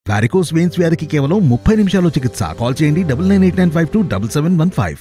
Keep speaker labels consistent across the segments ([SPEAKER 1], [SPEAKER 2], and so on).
[SPEAKER 1] varicose veins వ్యాధికి కేవలం ముప్పై నిమిషాల్లో చికిత్స కాల్ చేయండి double nine eight nine five two double seven one five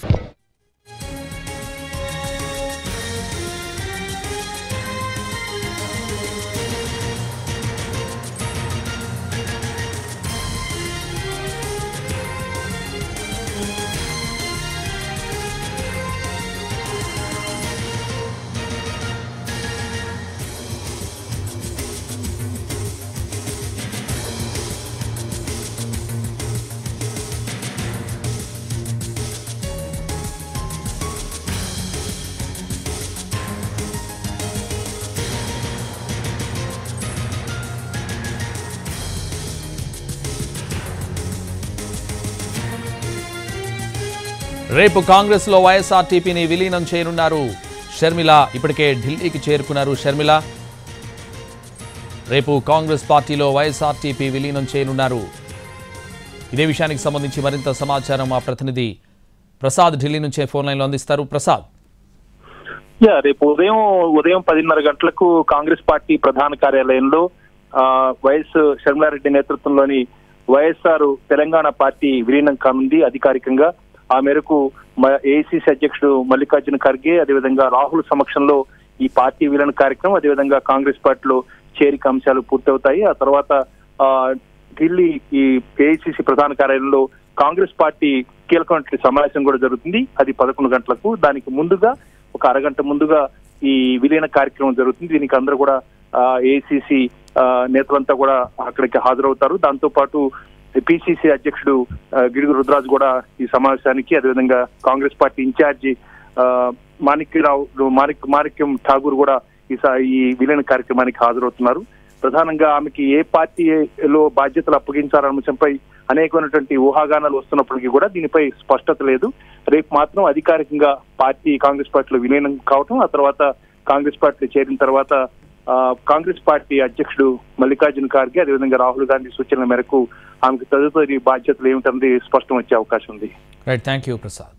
[SPEAKER 2] రేపు కాంగ్రెస్ లో వైఎస్ఆర్టీపీని విలీనం చేయనున్నారు షర్మిల ఇప్పటికే ఢిల్లీకి చేరుకున్నారు షర్మిల రేపు కాంగ్రెస్ పార్టీలో వైఎస్ఆర్టీపీ విలీనం చేయనున్నారు ఇదే విషయానికి సంబంధించి మరింత సమాచారం మా ప్రతినిధి ప్రసాద్ ఢిల్లీ నుంచే ఫోన్ లైన్లో అందిస్తారు ప్రసాద్
[SPEAKER 3] యా రేపు ఉదయం ఉదయం పదిన్నర గంటలకు కాంగ్రెస్ పార్టీ ప్రధాన కార్యాలయంలో ఆ, వైఎస్ షర్మిలారెడ్డి నేతృత్వంలోని వైఎస్ఆర్ తెలంగాణ పార్టీ విలీనం కానుంది అధికారికంగా ఆ మేరకు ఏఐసిసి అధ్యక్షుడు మల్లికార్జున ఖర్గే అదేవిధంగా రాహుల్ సమక్షంలో ఈ పార్టీ విలీన కార్యక్రమం అదేవిధంగా కాంగ్రెస్ పార్టీలో చేరిక అంశాలు పూర్తవుతాయి ఆ తర్వాత ఆ, ఢిల్లీ ఈ ఏఐసిసి ప్రధాన కార్యాలయంలో కాంగ్రెస్ పార్టీ కీలకమైన సమావేశం కూడా జరుగుతుంది అది పదకొండు గంటలకు దానికి ముందుగా ఒక అరగంట ముందుగా ఈ విలీన కార్యక్రమం జరుగుతుంది దీనికి అందరూ కూడా ఏఐసిసి నేతలంతా కూడా అక్కడికి హాజరవుతారు దాంతో పాటు పిసిసి అధ్యక్షుడు ఆ, గిడుగు రుద్రాజ్ కూడా ఈ సమావేశానికి అదేవిధంగా కాంగ్రెస్ పార్టీ ఇన్ఛార్జి ఆ, మాణిక్యరావు మాణిక్ మాణిక్యం ఠాగూర్ కూడా ఈ స- ఈ విలీన కార్యక్రమానికి హాజరవుతున్నారు ప్రధానంగా ఆమెకి ఏ పార్టీలో బాధ్యతలు అప్పగించాలన్న అంశంపై అనేకమైనటువంటి ఊహాగానాలు వస్తున్నప్పటికీ కూడా దీనిపై స్పష్టత లేదు రేపు మాత్రం అధికారికంగా పార్టీ కాంగ్రెస్ పార్టీలో విలీనం కావటం ఆ తర్వాత కాంగ్రెస్ పార్టీలో చేరిన తర్వాత ఆ, కాంగ్రెస్ పార్టీ అధ్యక్షుడు మల్లికార్జున ఖార్గే అదేవిధంగా రాహుల్ గాంధీ సూచనల మేరకు ఆమెకు తదుపరి బాధ్యతలు ఏమిటన్నది స్పష్టం వచ్చే అవకాశం ఉంది
[SPEAKER 2] రైట్ థ్యాంక్ యూ ప్రసాద్